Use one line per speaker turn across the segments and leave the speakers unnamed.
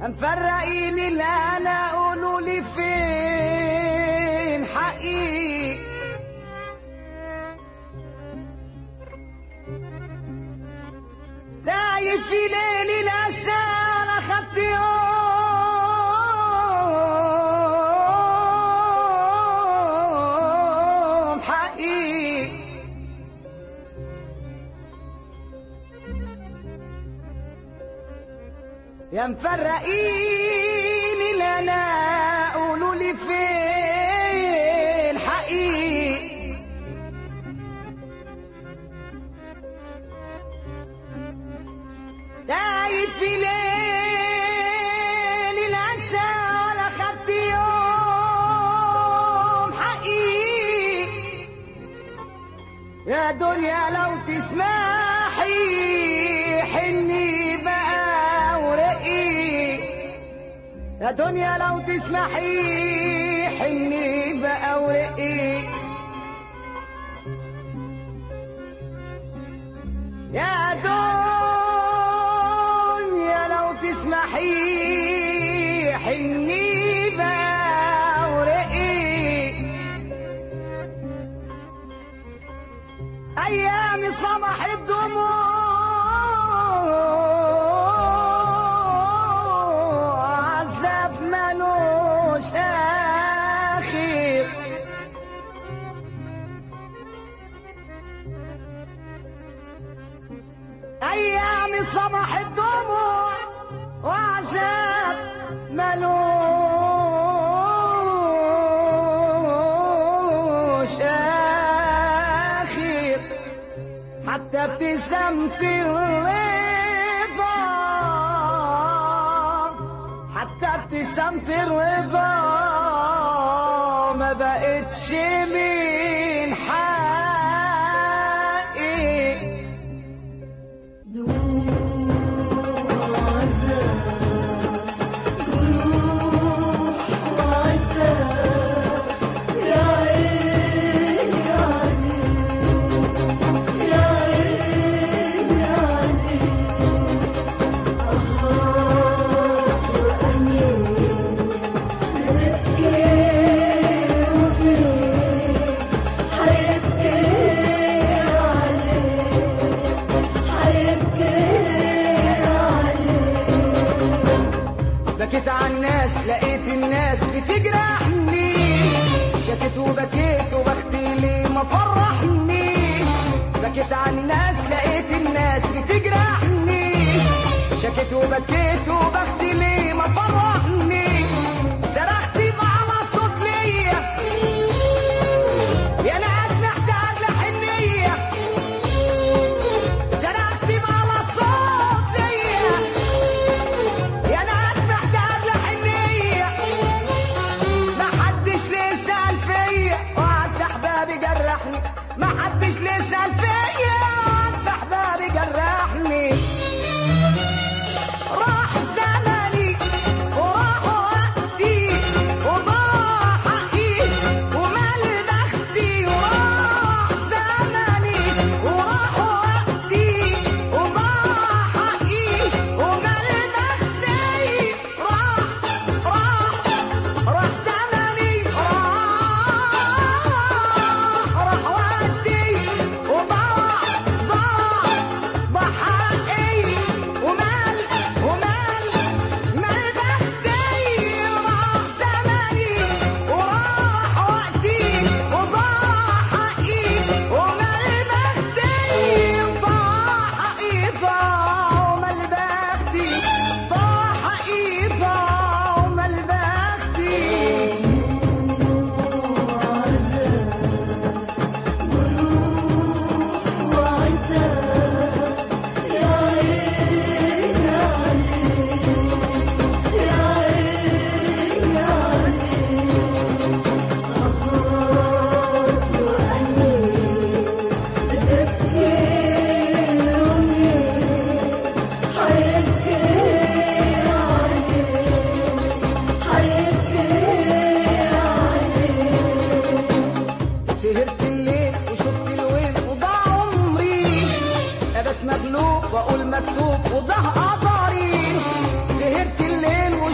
مفرقين الهنا قولوا لي فين حقي دايب في ليل الأسى أنا خدت يوم حقي يا مفرقين لنا قولوا لي فين حقي دايب في ليل الأسى ولا خدت يوم حقي يا دنيا لو تسمحي حني بقى ورقي يا دنيا لو تسمحي حني بقى ورقي يا دنيا لو تسمحي حني بقى ورقي ايام صبح الدموع عزف ملوش اخر ايام صبح الدموع وعذاب ملوش اخر حتى ابتسامة الرضا حتى ابتسامة الرضا ما بقتش من حقي بكيت على الناس لقيت الناس بتجرحني شكيت وبكيت وبختي لي ما فرحني بكيت على الناس لقيت الناس بتجرحني شكيت وبكيت وبختي لي ما فرحني صرخت مع صوت ليا يا ناس محتاج لحنيه صرخت مع صوت ليا يا ناس محتاج لحنية ما حدش ليه سأل فيا وعز احبابي جرحني ما حدش ليه سأل فيا وعز احبابي جرحني راح زمني وراح وقتي وضاع حقي ومال بختي وراح زمني وراح وقتي وضاع حقي ومال بختي راح راح راح زمني راح راح وقتي وضاع ضاع ضاع حقي ومال ومال مال بختي راح زمني وراح وقتي وضاع حقي ومال بختي ضاع حقي ضاع ومال بختي ضاع حقي ضاع ومال بختي سهرت الليل وشفت الويل وضاع عمري ابت مغلوب واقول مكتوب وضاع قدري سهرت الليل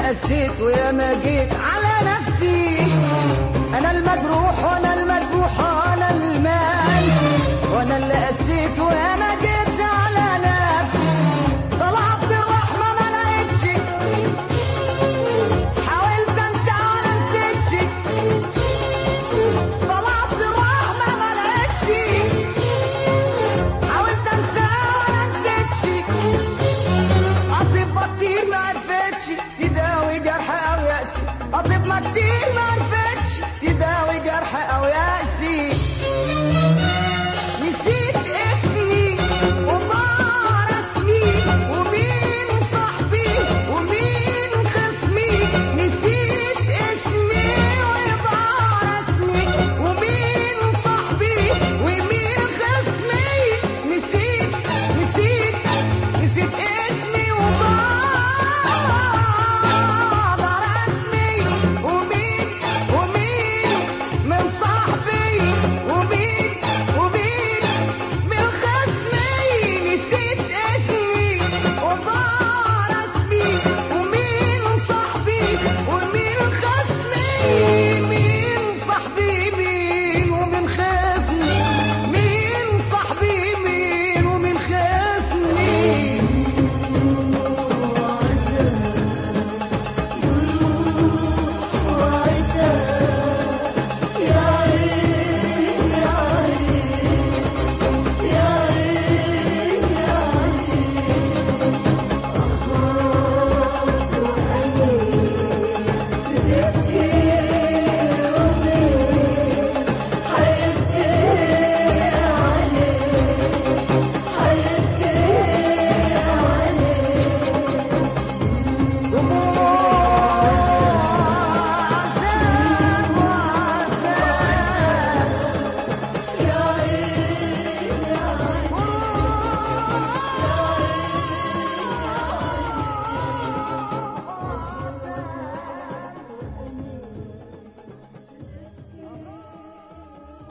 قسيت ويا ما جيت على نفسي انا المجروح وانا المذبوح وانا المال وانا اللي قسيت ويا ما جيت